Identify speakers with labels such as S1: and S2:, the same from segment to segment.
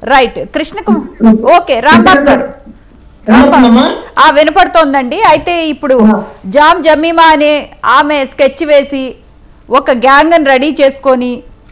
S1: Right కృష్ణకు okay Rambabu గారు
S2: ఏమవుతుందమ్మా?
S1: ఆ వినపడుతోందండి అయితే ఇప్పుడు జామ్ జమీమా అనే ఆమె స్కెచ్ వేసి ఒక గ్యాంగ్ రెడీ చేసుకొని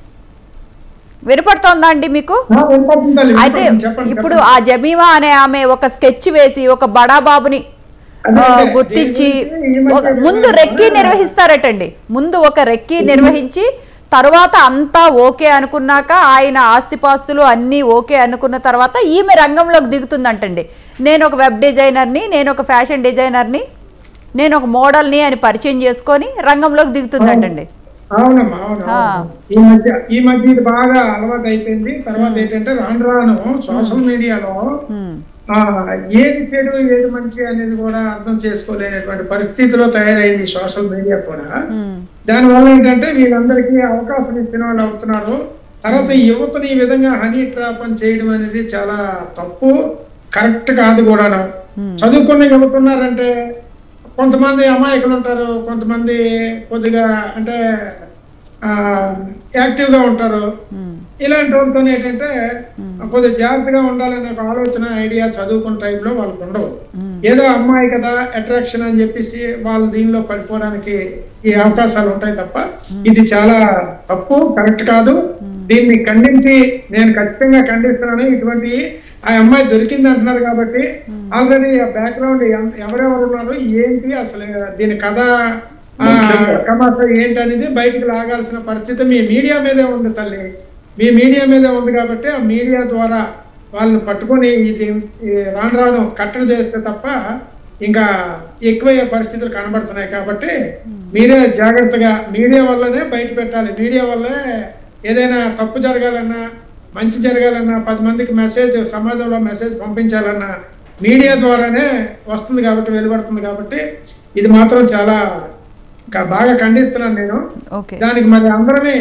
S1: వినపడుతోందా అండి మీకు
S2: ఆ, వినపడుతుంది తల్లి,
S1: అయితే
S2: వినపడుతుంది. చెప్పండి,
S1: ఇప్పుడు
S2: చెప్పండి.
S1: ఆ జమీమా అనే ఆమె ఒక స్కెచ్ వేసి ఒక బడా బాబుని
S2: అదే,
S1: ఆ,
S2: అదే.
S1: గుర్తించి
S2: దీని గురించి ఈ మధ్య
S1: ఒక- ముందు రెక్కి నిర్వహిస్తారటండి ముందు ఒక రెక్కి నిర్వహించి తర్వాత అంతా ఓకే అనుకున్నాక ఆయన ఆస్తిపాస్తులు అన్నీ ఓకే అనుకున్న తర్వాత ఈమె రంగంలోకి దిగుతుందంటండి నేను ఒక వెబ్ డిజైనర్ని నేను ఒక ఫ్యాషన్ డిజైనర్ని నేను ఒక మోడల్ని అని పరిచయం చేసుకొని రంగంలోకి దిగుతుందంటండి
S2: అవునమ్మా అవును
S1: ఆ.
S2: అవును. ఈ మధ్య ఈ మధ్య ఇది బాగా అలవాటు అయిపోయింది తర్వాత ఏంటంటే రాను రాను సోషల్ మీడియాలో
S1: ఉమ్,
S2: ఆ ఏది చెడు ఏది మంచి అనేది కూడా అర్థం చేసుకోలేనటువంటి పరిస్థితిలో తయారైంది సోషల్ మీడియా కూడా
S1: ఉమ్,
S2: దానివల్ల ఏంటంటే వీళ్ళందరికీ అవకాశం ఇచ్చిన వాళ్ళు అవుతున్నారు తర్వాత ఈ యువతని ఈ విధంగా హనీ ట్రాప్ అని చేయడం అనేది చాలా తప్పు కరెక్ట్ కాదు కూడాను చదువుకున్న యువత ఉన్నారంటే కొంతమంది అమాయకులు ఉంటారు కొంతమంది కొద్దిగా అంటే ఆ యాక్టివ్ గా ఉంటారు
S1: ఉమ్,
S2: ఇలాంటి వాళ్ళతో ఏంటంటే కొద్దిగా జాగ్రత్తగా ఉండాలనే ఒక ఆలోచన ఐడియా చదువుకున్న టైంలో వాళ్ళకు ఉండవు ఏదో అమ్మాయి కదా అట్రాక్షన్ అని చెప్పేసి వాళ్ళు దీనిలో పడిపోవడానికి ఈ అవకాశాలు ఉంటాయి తప్ప ఇది చాలా తప్పు కరెక్ట్ కాదు దీన్ని ఖండించి నేను ఖచ్చితంగా ఖండిస్తున్నాను ఇటువంటి ఆ అమ్మాయి దొరికింది అంటున్నారు కాబట్టి ఆల్రెడీ ఆ బ్యాక్గ్రౌండ్ ఎవరెవరు ఉన్నారు ఏంటి అసలు దీని కథ ఆ, కమాస ఏంటి అనేది బయటకు లాగాల్సిన పరిస్థితి మీ మీడియా మీదే ఉంది తల్లి మీ మీడియా మీదే ఉంది కాబట్టి ఆ మీడియా ద్వారా వాళ్ళని పట్టుకొని ఇది ఈ రాను రాను కట్టడి చేస్తే తప్ప ఇంకా ఎక్కువయ్యే పరిస్థితులు కనబడుతున్నాయి కాబట్టి మీరే జాగ్రత్తగా మీడియా వల్లనే బయట పెట్టాలి మీడియా వల్లే ఏదైనా తప్పు జరగాలన్నా మంచి జరగాలన్నా పది మందికి మెసేజ్ సమాజంలో మెసేజ్ పంపించాలన్నా మీడియా ద్వారానే వస్తుంది కాబట్టి వెలువడుతుంది కాబట్టి ఇది మాత్రం చాలా ఇంకా బాగా ఖండిస్తున్నాను నేను
S1: ఓకే
S2: దానికి మరి అందరమే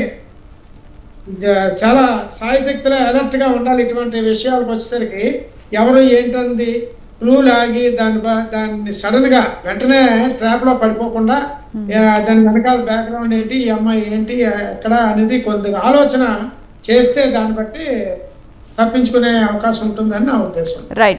S2: జ- చాలా సాయశక్తిలో అలర్ట్ గా ఉండాలి ఇటువంటి విషయాలకు వచ్చేసరికి ఎవరు ఏంటంది క్లూ లాగి దాని బా- దాన్ని సడన్ గా వెంటనే ట్రాప్ లో పడిపోకుండా ఆ, దాని వెనకాల బ్యాక్గ్రౌండ్ ఏంటి ఈ అమ్మాయి ఏంటి ఎక్కడ అనేది కొద్దిగా ఆలోచన చేస్తే దాన్ని బట్టి తప్పించుకునే అవకాశం ఉంటుందని నా ఉద్దేశం
S1: రైట్